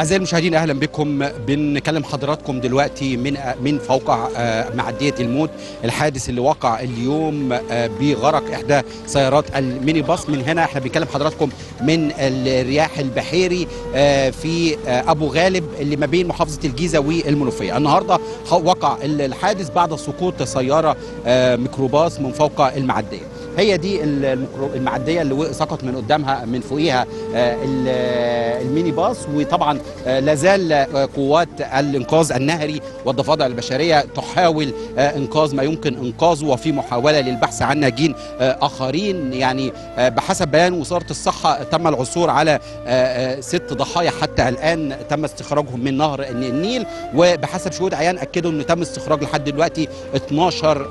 أعزائي المشاهدين أهلا بكم بنكلم حضراتكم دلوقتي من من فوق آه، معدية الموت الحادث اللي وقع اليوم آه، بغرق إحدى سيارات الميني باص من هنا احنا بنكلم حضراتكم من الرياح البحيري آه، في آه، أبو غالب اللي ما بين محافظة الجيزة والمنوفية النهاردة خ- وقع الحادث بعد سقوط سيارة آه، ميكروباص من فوق المعدية هي دي الميكرو- المعديه اللي و- سقط من قدامها من فوقيها آه، ال- آه، الميني باص وطبعا آه، لازال آه، قوات الانقاذ النهري والضفادع البشريه تحاول آه، انقاذ ما يمكن انقاذه وفي محاوله للبحث عن ناجين آه، اخرين يعني آه، بحسب بيان وزاره الصحه تم العثور على آه، آه، ست ضحايا حتى الان تم استخراجهم من نهر النيل وبحسب شهود عيان اكدوا انه تم استخراج لحد دلوقتي 12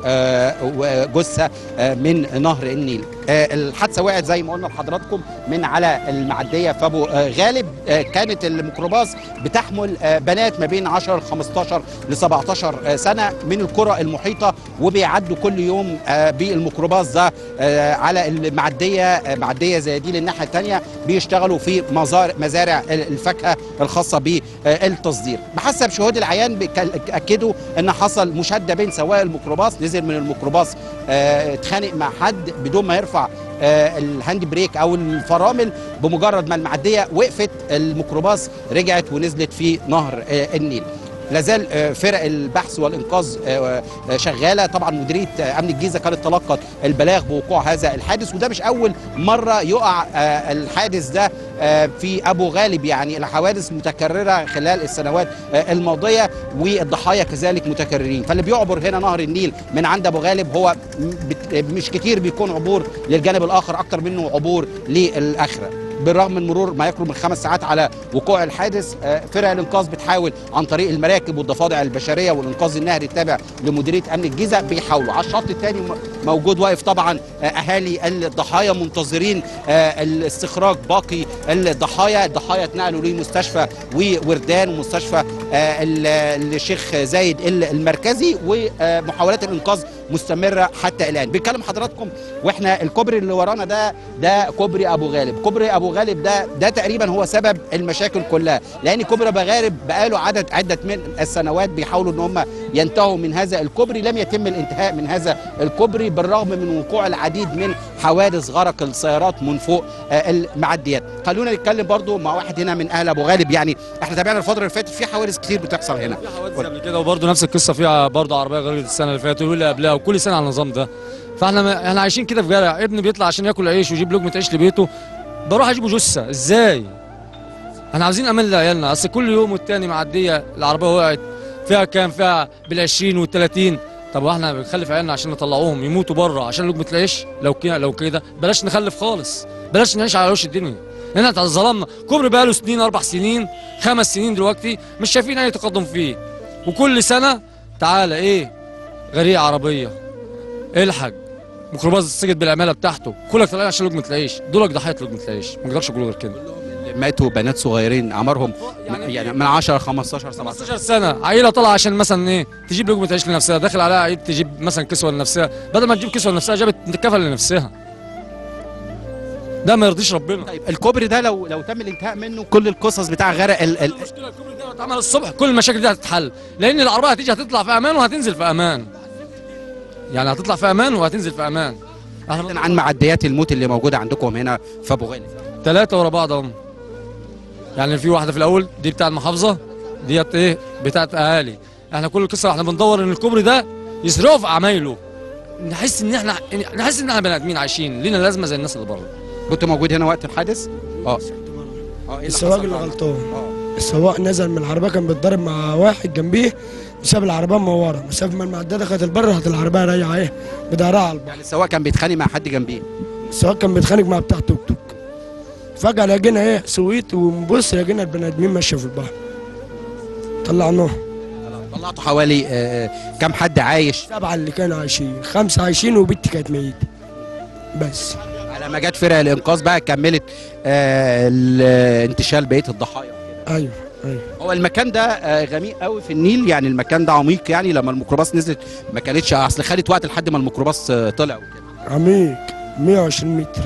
آه، جثه آه، من نهر النيل آه، الحادثه وقعت زي ما قلنا لحضراتكم من على المعديه في ابو آه، غالب آه، كانت الميكروباص بتحمل آه، بنات ما بين 10 15 ل 17 آه، سنه من القرى المحيطه وبيعدوا كل يوم آه، بالميكروباص ده آه، على المعديه آه، معديه زي دي للناحيه الثانيه بيشتغلوا في مزار مزارع الفاكهه الخاصه بالتصدير بحسب شهود العيان بيك- اكدوا ان حصل مشاده بين سواق الميكروباص نزل من الميكروباص آه، اتخانق مع حد بدون ما يرفع آه، الهاند بريك او الفرامل بمجرد ما المعديه وقفت الميكروباص رجعت ونزلت في نهر آه، النيل لازال آه، فرق البحث والانقاذ آه، آه، شغاله طبعا مديريه آه، امن الجيزه كانت تلقت البلاغ بوقوع هذا الحادث وده مش اول مره يقع آه، الحادث ده آه، في ابو غالب يعني الحوادث متكرره خلال السنوات آه، الماضيه والضحايا كذلك متكررين فاللي بيعبر هنا نهر النيل من عند ابو غالب هو م- بت- مش كتير بيكون عبور للجانب الاخر اكتر منه عبور للاخره بالرغم من مرور ما يقرب من خمس ساعات على وقوع الحادث آه، فرق الانقاذ بتحاول عن طريق المراكب والضفادع البشريه والانقاذ النهري التابع لمديريه امن الجيزه بيحاولوا على الشط الثاني موجود واقف طبعا آه، اهالي الضحايا منتظرين آه، الاستخراج باقي الضحايا الضحايا اتنقلوا لمستشفى ووردان ومستشفى آه، ال- الشيخ زايد المركزي ومحاولات الانقاذ مستمره حتى الان بنكلم حضراتكم واحنا الكوبري اللي ورانا ده ده كوبري ابو غالب كوبري ابو غالب ده ده تقريبا هو سبب المشاكل كلها لان كوبري ابو غالب بقاله عدد عده من السنوات بيحاولوا ان هم ينتهوا من هذا الكوبري لم يتم الانتهاء من هذا الكوبري بالرغم من وقوع العديد من حوادث غرق السيارات من فوق آه، المعديات خلونا نتكلم برضو مع واحد هنا من اهل ابو غالب يعني احنا تابعنا الفتره اللي فاتت في حوادث كتير بتحصل هنا في حوادث قبل كده وبرضه نفس القصه فيها برضه عربيه غير السنه اللي فاتت واللي قبلها وكل سنه على النظام ده فاحنا ما احنا عايشين كده في جرع ابني بيطلع عشان ياكل عيش ويجيب لقمه عيش لبيته بروح اجيبه جثه ازاي احنا عاوزين امان لعيالنا اصل كل يوم والتاني معديه العربيه وقعت فيها كام فيها بال20 وال30 طب واحنا بنخلف عيالنا عشان نطلعوهم يموتوا بره عشان لقمه العيش لو كده لو كده بلاش نخلف خالص بلاش نعيش على وش الدنيا لان احنا ظلمنا كوبري بقاله سنين اربع سنين خمس سنين دلوقتي مش شايفين اي تقدم فيه وكل سنه تعالى ايه غريق عربيه الحق ميكروباص سجد بالعماله بتاعته كلك طالعين عشان لقمه العيش دولك ضحيه لقمه العيش ما نقدرش نقول غير كده ماتوا بنات صغيرين اعمارهم يعني- يعني من 10 15 17 15 سنه عيله طالعه عشان مثلا ايه تجيب لقمه عيش لنفسها داخل عليها عيب تجيب مثلا كسوه لنفسها بدل ما تجيب كسوه لنفسها جابت كفل لنفسها ده ما يرضيش ربنا طيب الكوبري ده لو لو تم الانتهاء منه كل القصص بتاع غرق ال ال المشكله الكوبري ده لو اتعمل الصبح كل المشاكل دي هتتحل لان العربيه هتيجي هتطلع في امان وهتنزل في امان يعني هتطلع في امان وهتنزل في امان بعيداً عن معديات الموت اللي موجوده عندكم هنا في ابو غالب ثلاثة ورا بعض هم يعني في واحدة في الأول دي بتاع المحافظة ديت إيه بتاعت أهالي إحنا كل القصة إحنا بندور إن الكوبري ده يسرقوا في عمايله نحس إن إحنا نحس إن إحنا بني آدمين عايشين لينا لازمة زي الناس اللي بره كنت موجود هنا وقت الحادث اه اه إيه اللي السواق حصل اللي بقى؟ غلطان اه السواق نزل من العربيه كان بيتضرب مع واحد جنبيه وساب العربيه منوره مسافه ما المعديه دخلت البر راحت العربيه رايحه ايه بضهرها على البحر يعني السواق كان بيتخانق مع حد جنبيه السواق كان بيتخانق مع بتاع توك توك فجاه لقينا ايه سويت ونبص لقينا البني ادمين ماشيه في البحر طلعناه طلعتوا حوالي آه كم حد عايش سبعه اللي كانوا عايشين خمسه عايشين وبنتي كانت ميته بس على ما جت فرق الانقاذ بقى كملت آه ال- انتشال بقيه الضحايا ايوه ايوه هو المكان ده آه غميق قوي في النيل يعني المكان ده عميق يعني لما الميكروباص نزلت ما كانتش اصل خدت وقت لحد ما الميكروباص آه طلع وكده عميق 120 متر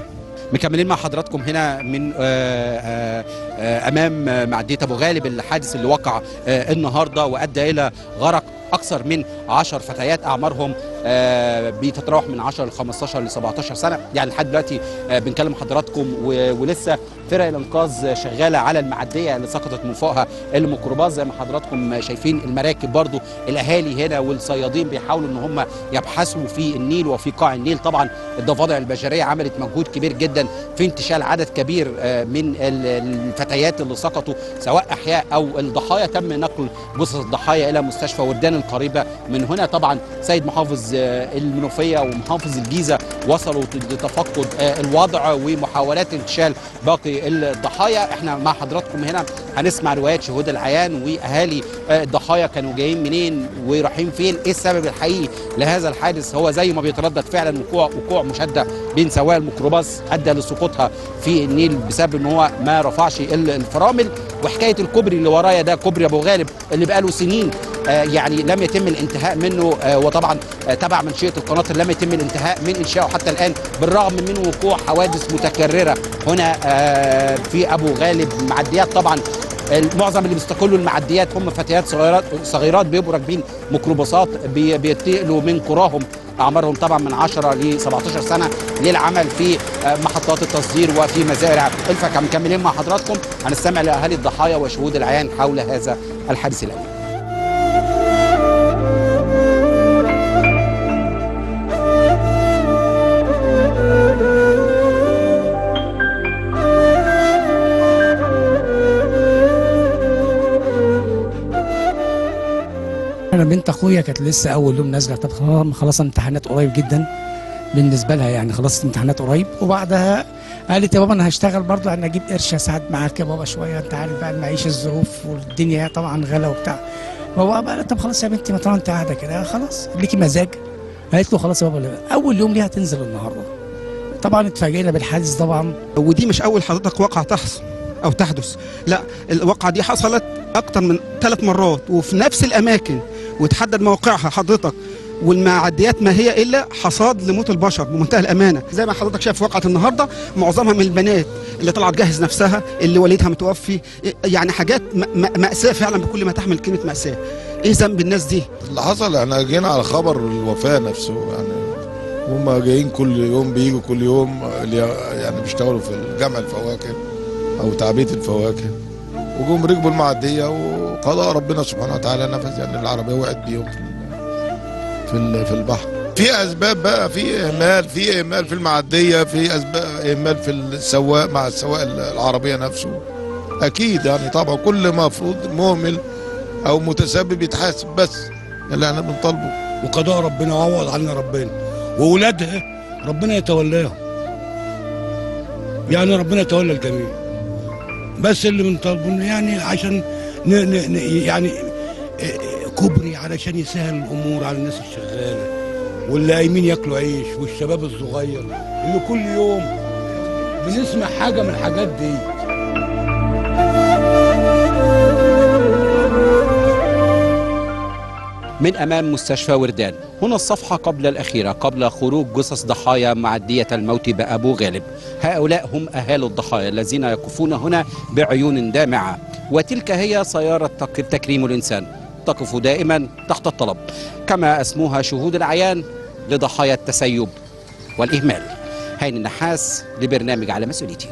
مكملين مع حضراتكم هنا من آه، آه، آه، امام آه، معديه ابو غالب الحادث اللي وقع آه، النهارده وادى الى غرق اكثر من 10 فتيات اعمارهم آه، بتتراوح من 10 ل 15 ل 17 سنه يعني لحد دلوقتي آه، بنكلم حضراتكم و- ولسه فرق الانقاذ شغاله على المعديه اللي سقطت من فوقها الميكروباص زي ما حضراتكم شايفين المراكب برضو الاهالي هنا والصيادين بيحاولوا ان هم يبحثوا في النيل وفي قاع النيل طبعا الضفادع البشريه عملت مجهود كبير جدا في انتشال عدد كبير آه، من ال- الفتيات اللي سقطوا سواء احياء او الضحايا تم نقل جثث الضحايا الى مستشفى وردان القريبه من هنا طبعا سيد محافظ آه، المنوفيه ومحافظ الجيزه وصلوا لتفقد آه، الوضع ومحاولات انتشال باقي الضحايا احنا مع حضراتكم هنا هنسمع روايات شهود العيان واهالي آه، الضحايا كانوا جايين منين ورايحين فين ايه السبب الحقيقي لهذا الحادث هو زي ما بيتردد فعلا وقوع وقوع مشاده بين سواق الميكروباص ادى لسقوطها في النيل بسبب ان هو ما رفعش ال- الفرامل وحكايه الكوبري اللي ورايا ده كوبري ابو غالب اللي بقاله سنين آه، يعني لم يتم الانتهاء منه آه، وطبعا آه، تبع منشئه القناطر لم يتم الانتهاء من انشائه حتى الان بالرغم من وقوع حوادث متكرره هنا آه، في ابو غالب معديات طبعا معظم اللي بيستقلوا المعديات هم فتيات صغيرات صغيرات بيبقوا راكبين ميكروباصات بي- بينتقلوا من قراهم اعمارهم طبعا من 10 ل 17 سنه للعمل في آه، محطات التصدير وفي مزارع الفاكهه مكملين مع حضراتكم هنستمع لاهالي الضحايا وشهود العيان حول هذا الحادث الاليم انا بنت اخويا كانت لسه اول يوم نازله طب خلاص خلاص امتحانات قريب جدا بالنسبه لها يعني خلاص امتحانات قريب وبعدها قالت يا بابا انا هشتغل برضه انا اجيب قرش اساعد معاك يا بابا شويه انت عارف بقى المعيشه الظروف والدنيا طبعا غلا وبتاع بابا بقى طب خلاص يا بنتي ما طالما انت قاعده كده خلاص ليكي مزاج قالت له خلاص يا بابا لا. اول يوم ليها تنزل النهارده طبعا اتفاجئنا بالحادث طبعا ودي مش اول حضرتك واقعه تحصل او تحدث لا الواقعه دي حصلت اكتر من ثلاث مرات وفي نفس الاماكن وتحدد مواقعها حضرتك والمعديات ما هي الا حصاد لموت البشر بمنتهى الامانه زي ما حضرتك شايف واقعه النهارده معظمها من البنات اللي طلعت جهز نفسها اللي والدها متوفي يعني حاجات م- م- ماساه فعلا بكل ما تحمل كلمه ماساه ايه ذنب الناس دي اللي حصل احنا جينا على خبر الوفاة نفسه يعني هم جايين كل يوم بيجوا كل يوم اللي يعني بيشتغلوا في جمع الفواكه او تعبئة الفواكه وجم ركبوا المعدية وقضاء ربنا سبحانه وتعالى نفذ يعني العربية وقعت بيهم في ال- في ال- في البحر في اسباب بقى في اهمال في اهمال في المعدية في اسباب اهمال في السواق مع السواق العربية نفسه اكيد يعني طبعا كل مفروض مهمل او متسبب يتحاسب بس اللي احنا بنطالبه وقضاء ربنا وعوض عنا ربنا واولادها ربنا يتولاهم يعني ربنا يتولى الجميع بس اللي بنطالبه يعني عشان ن ن ن يعني آه، كوبري علشان يسهل الامور على الناس الشغاله واللي قايمين ياكلوا عيش والشباب الصغير اللي كل يوم بنسمع حاجه من الحاجات دي من امام مستشفى وردان هنا الصفحه قبل الاخيره قبل خروج جثث ضحايا معديه الموت بابو غالب هؤلاء هم اهالي الضحايا الذين يقفون هنا بعيون دامعه وتلك هي سياره تك- تكريم الانسان تقف دائما تحت الطلب كما اسموها شهود العيان لضحايا التسيب والاهمال هين النحاس لبرنامج على مسؤوليتي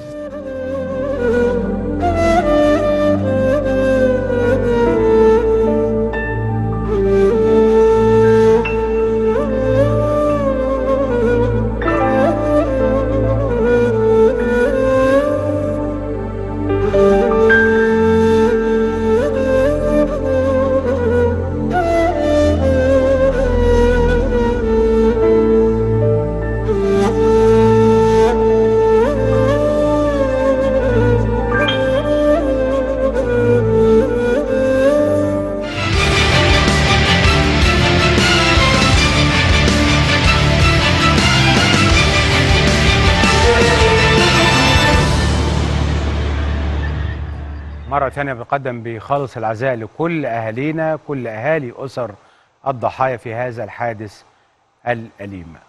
مرة تانية بقدم بخالص العزاء لكل أهالينا كل أهالي أسر الضحايا في هذا الحادث الأليم